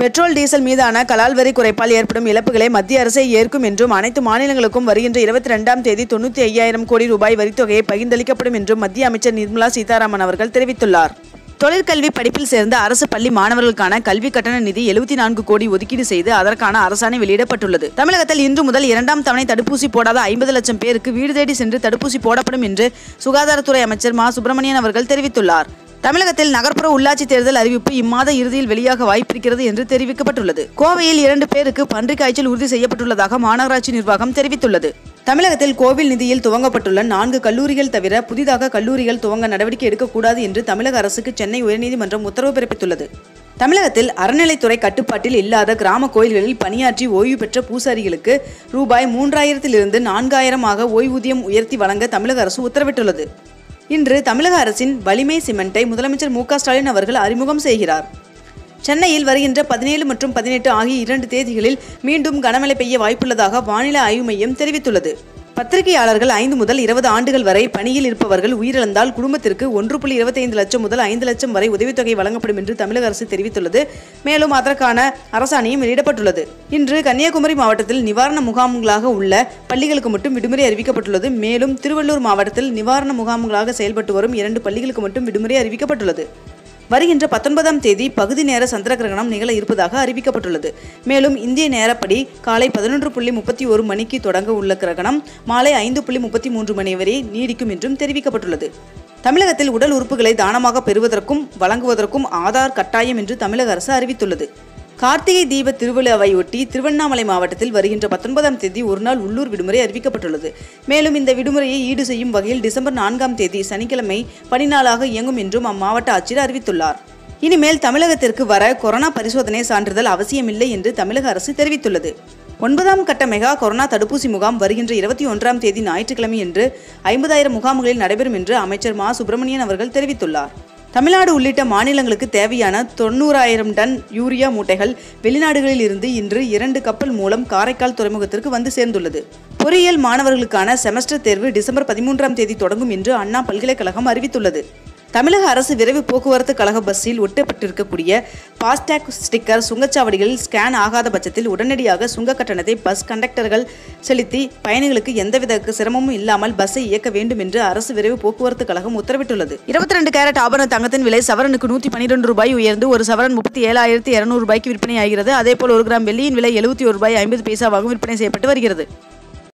petrol diesel மீதான கலால் வரி குறைப்பால் ஏற்படும் இழப்புகளை மத்திய அரசே ஏற்கும் என்றும் அனைத்து மாநிலங்களுக்கும் வருகின்ற இருபத்தி ரெண்டாம் தேதி தொண்ணூற்றி ஐயாயிரம் கோடி ரூபாய் வரித்தொகையை பகிர்ந்தளிக்கப்படும் என்றும் மத்திய அமைச்சர் நிர்மலா சீதாராமன் அவர்கள் தெரிவித்துள்ளார் தொழிற்கல்வி படிப்பில் சேர்ந்த அரசு பள்ளி மாணவர்களுக்கான கல்வி கட்டண நிதி எழுபத்தி நான்கு கோடி ஒதுக்கீடு செய்து அதற்கான அரசாணை வெளியிடப்பட்டுள்ளது தமிழகத்தில் இன்று முதல் இரண்டாம் தவணை தடுப்பூசி போடாத ஐம்பது லட்சம் பேருக்கு வீடு தேடி சென்று தடுப்பூசி போடப்படும் என்று சுகாதாரத்துறை அமைச்சர் மா சுப்பிரமணியன் அவர்கள் தெரிவித்துள்ளார் தமிழகத்தில் நகர்ப்புற உள்ளாட்சி தேர்தல் அறிவிப்பு இம்மாத இறுதியில் வெளியாக வாய்ப்பிருக்கிறது என்று தெரிவிக்கப்பட்டுள்ளது கோவையில் இரண்டு பேருக்கு பன்றிக் காய்ச்சல் உறுதி செய்யப்பட்டுள்ளதாக மாநகராட்சி நிர்வாகம் தெரிவித்துள்ளது தமிழகத்தில் கோவில் நிதியில் துவங்கப்பட்டுள்ள நான்கு கல்லூரிகள் தவிர புதிதாக கல்லூரிகள் துவங்க நடவடிக்கை எடுக்கக்கூடாது என்று தமிழக அரசுக்கு சென்னை உயர்நீதிமன்றம் உத்தரவு பிறப்பித்துள்ளது தமிழகத்தில் அறநிலைத்துறை கட்டுப்பாட்டில் இல்லாத கிராம கோயில்களில் பணியாற்றி ஓய்வு பெற்ற பூசாரிகளுக்கு ரூபாய் மூன்றாயிரத்திலிருந்து நான்காயிரமாக ஓய்வூதியம் உயர்த்தி வழங்க தமிழக அரசு உத்தரவிட்டுள்ளது இன்று தமிழக அரசின் வலிமை சிமெண்டை முதலமைச்சர் மு க ஸ்டாலின் அவர்கள் அறிமுகம் செய்கிறார் சென்னையில் வருகின்ற பதினேழு மற்றும் பதினெட்டு ஆகிய இரண்டு தேதிகளில் மீண்டும் கனமழை பெய்ய வாய்ப்புள்ளதாக வானிலை ஆய்வு மையம் தெரிவித்துள்ளது பத்திரிகையாளர்கள் ஐந்து முதல் இருபது ஆண்டுகள் வரை பணியில் இருப்பவர்கள் உயிரிழந்தால் குடும்பத்திற்கு ஒன்று புள்ளி இருபத்தைந்து லட்சம் முதல் ஐந்து லட்சம் வரை உதவித்தொகை வழங்கப்படும் என்று தமிழக அரசு தெரிவித்துள்ளது மேலும் அதற்கான அரசாணையும் வெளியிடப்பட்டுள்ளது இன்று கன்னியாகுமரி மாவட்டத்தில் நிவாரண முகாம்களாக உள்ள பள்ளிகளுக்கு மட்டும் விடுமுறை அறிவிக்கப்பட்டுள்ளது மேலும் திருவள்ளூர் மாவட்டத்தில் நிவாரண முகாம்களாக செயல்பட்டு வரும் இரண்டு பள்ளிகளுக்கு மட்டும் விடுமுறை அறிவிக்கப்பட்டுள்ளது வருகின்ற பத்தொன்பதாம் தேதி பகுதி நேர சந்திர கிரகணம் நிகழ இருப்பதாக அறிவிக்கப்பட்டுள்ளது மேலும் இந்திய நேரப்படி காலை பதினொன்று புள்ளி முப்பத்தி ஒரு மணிக்கு தொடங்க உள்ள கிரகணம் மாலை ஐந்து புள்ளி முப்பத்தி மூன்று மணி வரை நீடிக்கும் என்றும் தெரிவிக்கப்பட்டுள்ளது தமிழகத்தில் உடல் உறுப்புகளை தானமாக பெறுவதற்கும் வழங்குவதற்கும் ஆதார் கட்டாயம் என்று தமிழக அரசு அறிவித்துள்ளது கார்த்திகை தீப திருவிழாவையொட்டி திருவண்ணாமலை மாவட்டத்தில் வருகின்ற பத்தொன்பதாம் தேதி ஒருநாள் உள்ளூர் விடுமுறை அறிவிக்கப்பட்டுள்ளது மேலும் இந்த விடுமுறையை ஈடு செய்யும் வகையில் டிசம்பர் நான்காம் தேதி சனிக்கிழமை பணிநாளாக இயங்கும் என்றும் அம்மாவட்ட ஆட்சியர் அறிவித்துள்ளார் இனிமேல் தமிழகத்திற்கு வர கொரோனா பரிசோதனை சான்றிதழ் அவசியமில்லை என்று தமிழக அரசு தெரிவித்துள்ளது ஒன்பதாம் கட்ட மெகா கொரோனா தடுப்பூசி முகாம் வருகின்ற இருபத்தி ஒன்றாம் தேதி ஞாயிற்றுக்கிழமை என்று ஐம்பதாயிரம் முகாம்களில் நடைபெறும் என்று அமைச்சர் மா சுப்பிரமணியன் அவர்கள் தெரிவித்துள்ளார் தமிழ்நாடு உள்ளிட்ட மாநிலங்களுக்கு தேவையான தொண்ணூறாயிரம் டன் யூரியா மூட்டைகள் வெளிநாடுகளில் இருந்து இன்று இரண்டு கப்பல் மூலம் காரைக்கால் துறைமுகத்திற்கு வந்து சேர்ந்துள்ளது பொறியியல் மாணவர்களுக்கான செமஸ்டர் தேர்வு டிசம்பர் பதிமூன்றாம் தேதி தொடங்கும் என்று அண்ணா பல்கலைக்கழகம் அறிவித்துள்ளது தமிழக அரசு விரைவு போக்குவரத்து கழக பஸ்ஸில் ஒட்டப்பட்டிருக்கக்கூடிய ஃபாஸ்டேக் ஸ்டிக்கர் சுங்கச்சாவடிகளில் ஸ்கேன் ஆகாத பட்சத்தில் உடனடியாக சுங்க கட்டணத்தை பஸ் கண்டக்டர்கள் செலுத்தி பயணிகளுக்கு எந்தவித சிரமமும் இல்லாமல் பஸ்ஸை இயக்க வேண்டும் என்று அரசு விரைவு போக்குவரத்து கழகம் உத்தரவிட்டுள்ளது இருபத்தி ரெண்டு கேரட் ஆபரண தங்கத்தின் விலை சவரனுக்கு நூற்றி பன்னிரெண்டு ரூபாய் உயர்ந்து ஒரு சவரன் முப்பத்தி ஏழாயிரத்தி இருநூறு ரூபாய்க்கு விற்பனை ஆகிறது அதேபோல் ஒரு கிராம் வெள்ளியின் விலை எழுபத்தி ஒரு ரூபாய் ஐம்பது பைசாவாகவும் விற்பனை செய்யப்பட்டு வருகிறது